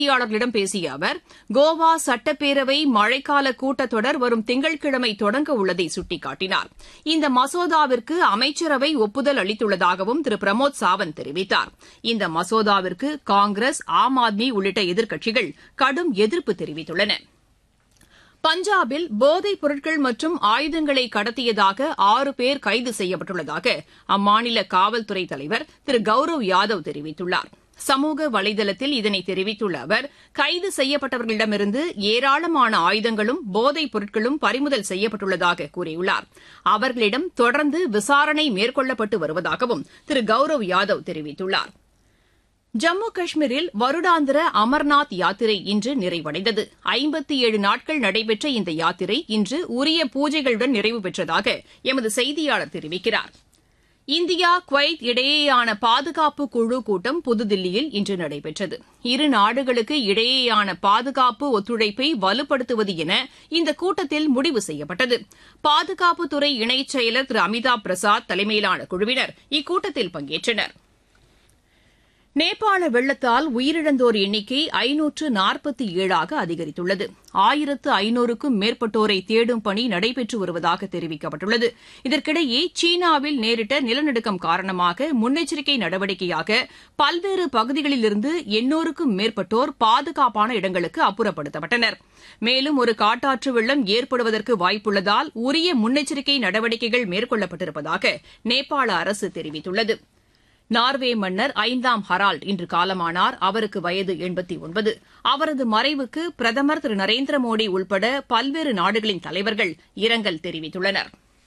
செய்தியாளர்களிடம் பேசிய அவர் கோவா சட்டப்பேரவை மழைக்கால கூட்டத்தொடர் வரும் திங்கட்கிழமை தொடங்க உள்ளதை சுட்டிக்காட்டினார் இந்த மசோதாவிற்கு அமைச்சரவை ஒப்புதல் அளித்துள்ளதாகவும் திரு பிரமோத் சாவந்த் தெரிவித்தார் இந்த மசோதாவிற்கு காங்கிரஸ் ஆம் ஆத்மி உள்ளிட்ட எதிர்க்கட்சிகள் கடும் எதிர்ப்பு தெரிவித்துள்ளன பஞ்சாபில் போதைப் பொருட்கள் மற்றும் ஆயுதங்களை கடத்தியதாக ஆறு பேர் கைது செய்யப்பட்டுள்ளதாக அம்மாநில காவல்துறை தலைவர் திரு கௌரவ் யாதவ் தெரிவித்துள்ளார் சமூக வலைதளத்தில் இதனை தெரிவித்துள்ள அவர் கைது செய்யப்பட்டவர்களிடமிருந்து ஏராளமான ஆயுதங்களும் போதைப் பொருட்களும் பறிமுதல் செய்யப்பட்டுள்ளதாக கூறியுள்ளார் அவர்களிடம் தொடர்ந்து விசாரணை மேற்கொள்ளப்பட்டு வருவதாகவும் திரு கௌரவ் யாதவ் தெரிவித்துள்ளார் ஜம்மு காஷ்மீரில் வருடாந்திர அமர்நாத் யாத்திரை இன்று நிறைவடைந்தது ஐம்பத்தி ஏழு நாட்கள் நடைபெற்ற இந்த யாத்திரை இன்று உரிய பூஜைகளுடன் நிறைவு பெற்றதாக எமது செய்தியாளர் தெரிவிக்கிறார் இந்தியா குவைத் இடையேயான பாதுகாப்பு குழு கூட்டம் புதுதில்லியில் இன்று நடைபெற்றது இரு நாடுகளுக்கு இடையேயான பாதுகாப்பு ஒத்துழைப்பை வலுப்படுத்துவது என இந்த கூட்டத்தில் முடிவு செய்யப்பட்டது பாதுகாப்புத்துறை இணைச் செயலர் திரு அமிதாப் பிரசாத் தலைமையிலான குழுவினர் இக்கூட்டத்தில் பங்கேற்றனர் நேபாள வெள்ளத்தால் உயிரிழந்தோர் எண்ணிக்கை ஐநூற்று நாற்பத்தி ஏழாக அதிகரித்துள்ளது ஆயிரத்து ஐநூறுக்கும் மேற்பட்டோரை தேடும் பணி நடைபெற்று வருவதாக தெரிவிக்கப்பட்டுள்ளது இதற்கிடையே சீனாவில் நேரிட்ட நிலநடுக்கம் காரணமாக முன்னெச்சரிக்கை நடவடிக்கையாக பல்வேறு பகுதிகளிலிருந்து எண்ணூறுக்கும் மேற்பட்டோர் பாதுகாப்பான இடங்களுக்கு அப்புறப்படுத்தப்பட்டனர் மேலும் ஒரு காட்டாற்று வெள்ளம் ஏற்படுவதற்கு வாய்ப்புள்ளதால் உரிய முன்னெச்சரிக்கை நடவடிக்கைகள் மேற்கொள்ளப்பட்டிருப்பதாக நேபாள அரசு தெரிவித்துள்ளது நார்வே மன்னர் ஐந்தாம் ஹரால்ட் இன்று காலமானார் அவருக்கு வயது எண்பத்தி ஒன்பது அவரது மறைவுக்கு பிரதமர் திரு நரேந்திர மோடி உள்பட பல்வேறு நாடுகளின் தலைவர்கள் இரங்கல் தெரிவித்துள்ளனர்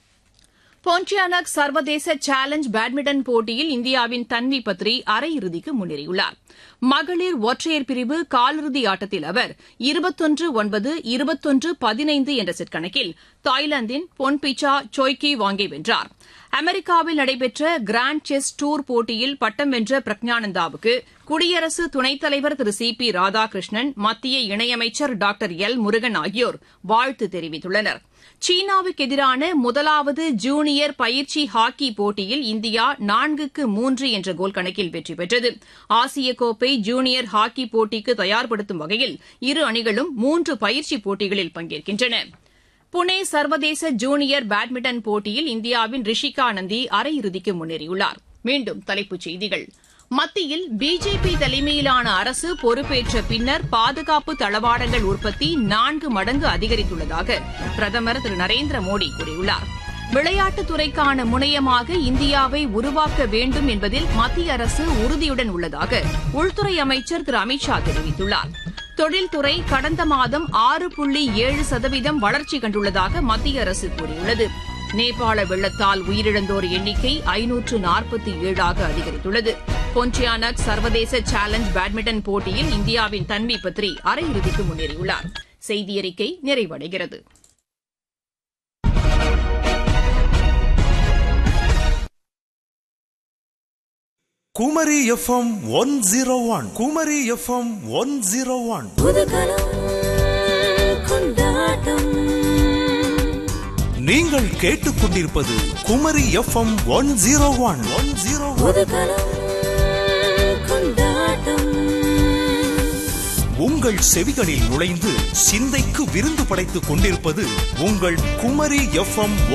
போன்டியானக் சர்வதேச சேலஞ்ச் பேட்மிண்டன் போட்டியில் இந்தியாவின் தன்வி பத்ரி அரையிறுதிக்கு முன்னேறியுள்ளார் மகளிர் ஒற்றையர் பிரிவு காலிறுதி ஆட்டத்தில் அவர் இருபத்தொன்று ஒன்பது இருபத்தொன்று பதினைந்து என்ற செட் கணக்கில் தாய்லாந்தின் பொன்பிச்சா சோய்கி வாங்கி வென்றார் அமெரிக்காவில் நடைபெற்ற கிராண்ட் செஸ் டூர் போட்டியில் பட்டம் வென்ற பிரக்ஞானந்தாவுக்கு குடியரசு துணைத் தலைவர் திரு சி பி ராதாகிருஷ்ணன் மத்திய இணையமைச்சர் டாக்டர் எல் முருகன் ஆகியோர் வாழ்த்து தெரிவித்துள்ளனர் சீனாவுக்கு எதிரான முதலாவது ஜூனியர் பயிற்சி ஹாக்கி போட்டியில் இந்தியா நான்குக்கு மூன்று என்ற கோல் கணக்கில் வெற்றி பெற்றது ஆசிய கோப்பை ஜூனியர் ஹாக்கி போட்டிக்கு தயார்படுத்தும் வகையில் இரு அணிகளும் மூன்று பயிற்சி போட்டிகளில் பங்கேற்கின்றன புனே சர்வதேச ஜூனியர் பேட்மிண்டன் போட்டியில் இந்தியாவின் ரிஷிகா நந்தி அரையிறுதிக்கு முன்னேறியுள்ளார் மீண்டும் தலைப்புச் செய்திகள் மத்தியில் பிஜேபி தலைமையிலான அரசு பொறுப்பேற்ற பின்னர் பாதுகாப்பு தளவாடங்கள் உற்பத்தி நான்கு மடங்கு அதிகரித்துள்ளதாக பிரதமர் திரு நரேந்திர மோடி கூறியுள்ளார் விளையாட்டுத் துறைக்கான முனையமாக இந்தியாவை உருவாக்க வேண்டும் என்பதில் மத்திய அரசு உறுதியுடன் உள்ளதாக உள்துறை அமைச்சர் திரு அமித் ஷா தெரிவித்துள்ளார் தொழில்துறை கடந்த மாதம் ஆறு புள்ளி ஏழு சதவீதம் வளர்ச்சி கண்டுள்ளதாக மத்திய அரசு கூறியுள்ளது நேபாள வெள்ளத்தால் உயிரிழந்தோர் எண்ணிக்கை ஐநூற்று நாற்பத்தி ஏழாக அதிகரித்துள்ளது பொன்டியானக் சர்வதேச சேலஞ்ச் பேட்மிண்டன் போட்டியில் இந்தியாவின் தன்வி பத்ரி அரையிறுதிக்கு முன்னேறியுள்ளார் செய்தியறிக்கை நிறைவடைகிறது Kumari FM one zero one Kumari FM one zero one புதுகலம் கொண்டாட்டம் நீங்கள் கேட்டுக்கொண்டிருப்பது Kumari FM one zero one one zero one புதுகலம் கொண்டாட்டம் உங்கள் செவிகளில் நுழைந்து சிந்தைக்கு விருந்து படைத்துக் கொண்டிருப்பது உங்கள் குமரி எஃப்எம்